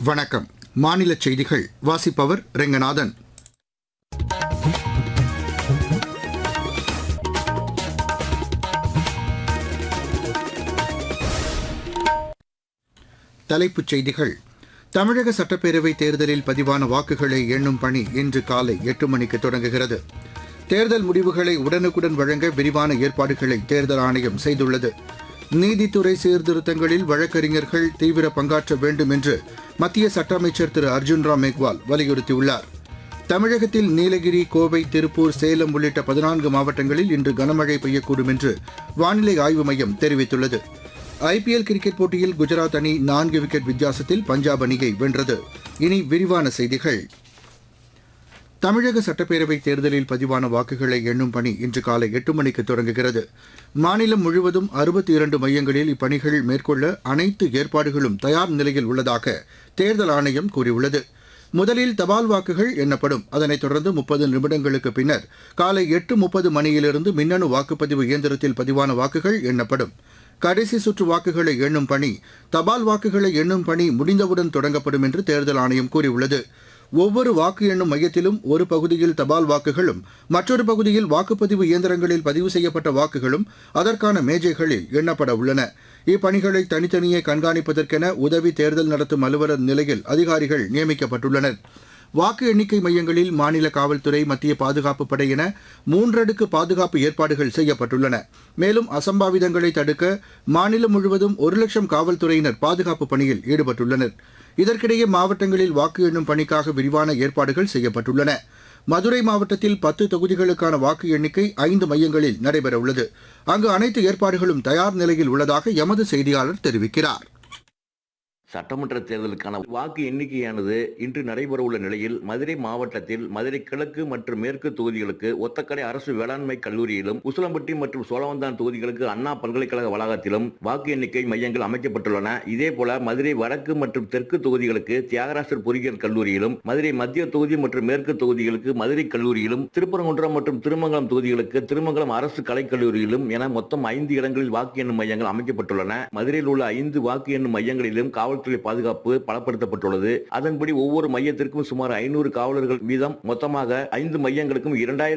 வணக்கம் மாநில செய்திகள் வாசிப்பவர் ரெங்கநாதன் தலைப்புச் செய்திகள் தமிழக சட்டப்பேரவைத் தேர்தலில் பதிவான வாக்குகளை எண்ணும் பணி இன்று காலை எட்டு மணிக்கு தொடங்குகிறது தேர்தல் முடிவுகளை உடனுக்குடன் வழங்க விரிவான ஏற்பாடுகளை தேர்தல் ஆணையம் செய்துள்ளது நீதித்துறை சீர்திருத்தங்களில் வழக்கறிஞர்கள் தீவிர பங்காற்ற வேண்டும் என்று மத்திய சட்ட அமைச்சர் திரு அர்ஜுன் ராம் மேக்வால் வலியுறுத்தியுள்ளார் தமிழகத்தில் நீலகிரி கோவை திருப்பூர் சேலம் உள்ளிட்ட பதினான்கு மாவட்டங்களில் இன்று கனமழை பெய்யக்கூடும் என்று வானிலை ஆய்வு மையம் தெரிவித்துள்ளது ஐபிஎல் கிரிக்கெட் போட்டியில் குஜராத் அணி நான்கு விக்கெட் வித்தியாசத்தில் பஞ்சாப் அணியை வென்றது இனி விரிவான செய்திகள் தமிழக சட்டப்பேரவைத் தேர்தலில் பதிவான வாக்குகளை எண்ணும் பணி இன்று காலை எட்டு மணிக்கு தொடங்குகிறது மாநிலம் முழுவதும் அறுபத்தி இரண்டு மையங்களில் இப்பணிகள் மேற்கொள்ள அனைத்து ஏற்பாடுகளும் தயார் நிலையில் உள்ளதாக தேர்தல் ஆணையம் கூறியுள்ளது முதலில் தபால் வாக்குகள் எண்ணப்படும் அதனைத் தொடர்ந்து முப்பது நிமிடங்களுக்கு பின்னர் காலை எட்டு முப்பது மணியிலிருந்து மின்னணு வாக்குப்பதிவு இயந்திரத்தில் பதிவான வாக்குகள் எண்ணப்படும் கடைசி சுற்று வாக்குகளை எண்ணும் பணி தபால் வாக்குகளை எண்ணும் பணி முடிந்தவுடன் தொடங்கப்படும் என்று தேர்தல் ஆணையம் கூறியுள்ளது ஒவ்வொரு வாக்கு எண்ணும் மையத்திலும் ஒரு பகுதியில் தபால் வாக்குகளும் மற்றொரு பகுதியில் வாக்குப்பதிவு இயந்திரங்களில் பதிவு செய்யப்பட்ட வாக்குகளும் அதற்கான மேஜைகளில் எண்ணப்பட உள்ளன இப்பணிகளை தனித்தனியே கண்காணிப்பதற்கென உதவி தேர்தல் நடத்தும் அலுவலர் நிலையில் அதிகாரிகள் நியமிக்கப்பட்டுள்ளனர் வாக்கு எண்ணிக்கை மையங்களில் மாநில காவல்துறை மத்திய பாதுகாப்பு படை என மூன்றடுக்கு பாதுகாப்பு ஏற்பாடுகள் செய்யப்பட்டுள்ளன மேலும் அசம்பாவிதங்களை தடுக்க மாநிலம் முழுவதும் ஒரு லட்சம் காவல்துறையினர் பாதுகாப்பு பணியில் ஈடுபட்டுள்ளனர் இதற்கிடையே மாவட்டங்களில் வாக்கு எண்ணும் பணிக்காக விரிவான ஏற்பாடுகள் செய்யப்பட்டுள்ளன மதுரை மாவட்டத்தில் பத்து தொகுதிகளுக்கான வாக்கு எண்ணிக்கை ஐந்து மையங்களில் நடைபெறவுள்ளது அங்கு அனைத்து ஏற்பாடுகளும் தயார் நிலையில் உள்ளதாக எமது செய்தியாளர் தெரிவிக்கிறார் சட்டமன்ற தேர்தலுக்கான வாக்கு எண்ணிக்கையானது இன்று நடைபெறவுள்ள நிலையில் மதுரை மாவட்டத்தில் மதுரை கிழக்கு மற்றும் மேற்கு தொகுதிகளுக்கு ஒத்தக்கடை அரசு வேளாண்மை கல்லூரியிலும் உசிலம்பட்டி மற்றும் சோழவந்தான் தொகுதிகளுக்கு அண்ணா பல்கலைக்கழக வளாகத்திலும் வாக்கு எண்ணிக்கை மையங்கள் அமைக்கப்பட்டுள்ளன இதேபோல மதுரை வடக்கு மற்றும் தெற்கு தொகுதிகளுக்கு தியாகராசர் பொறியியல் கல்லூரியிலும் மதுரை மத்திய தொகுதி மற்றும் மேற்கு தொகுதிகளுக்கு மதுரை கல்லூரியிலும் திருப்பரங்குன்றம் மற்றும் திருமங்கலம் தொகுதிகளுக்கு திருமங்கலம் அரசு கலைக்கல்லூரியிலும் என மொத்தம் ஐந்து இடங்களில் வாக்கு எண்ணும் மையங்கள் அமைக்கப்பட்டுள்ளன மதுரையில் உள்ள ஐந்து வாக்கு எண்ணும் மையங்களிலும் காவல்துறை பாதுகாப்பு பலப்படுத்தப்பட்டுள்ளது அதன்படி ஒவ்வொரு மையத்திற்கும் சுமார் ஐநூறு காவலர்கள் வீதம் மொத்தமாக ஐந்து மையங்களுக்கும் இரண்டாயிரம்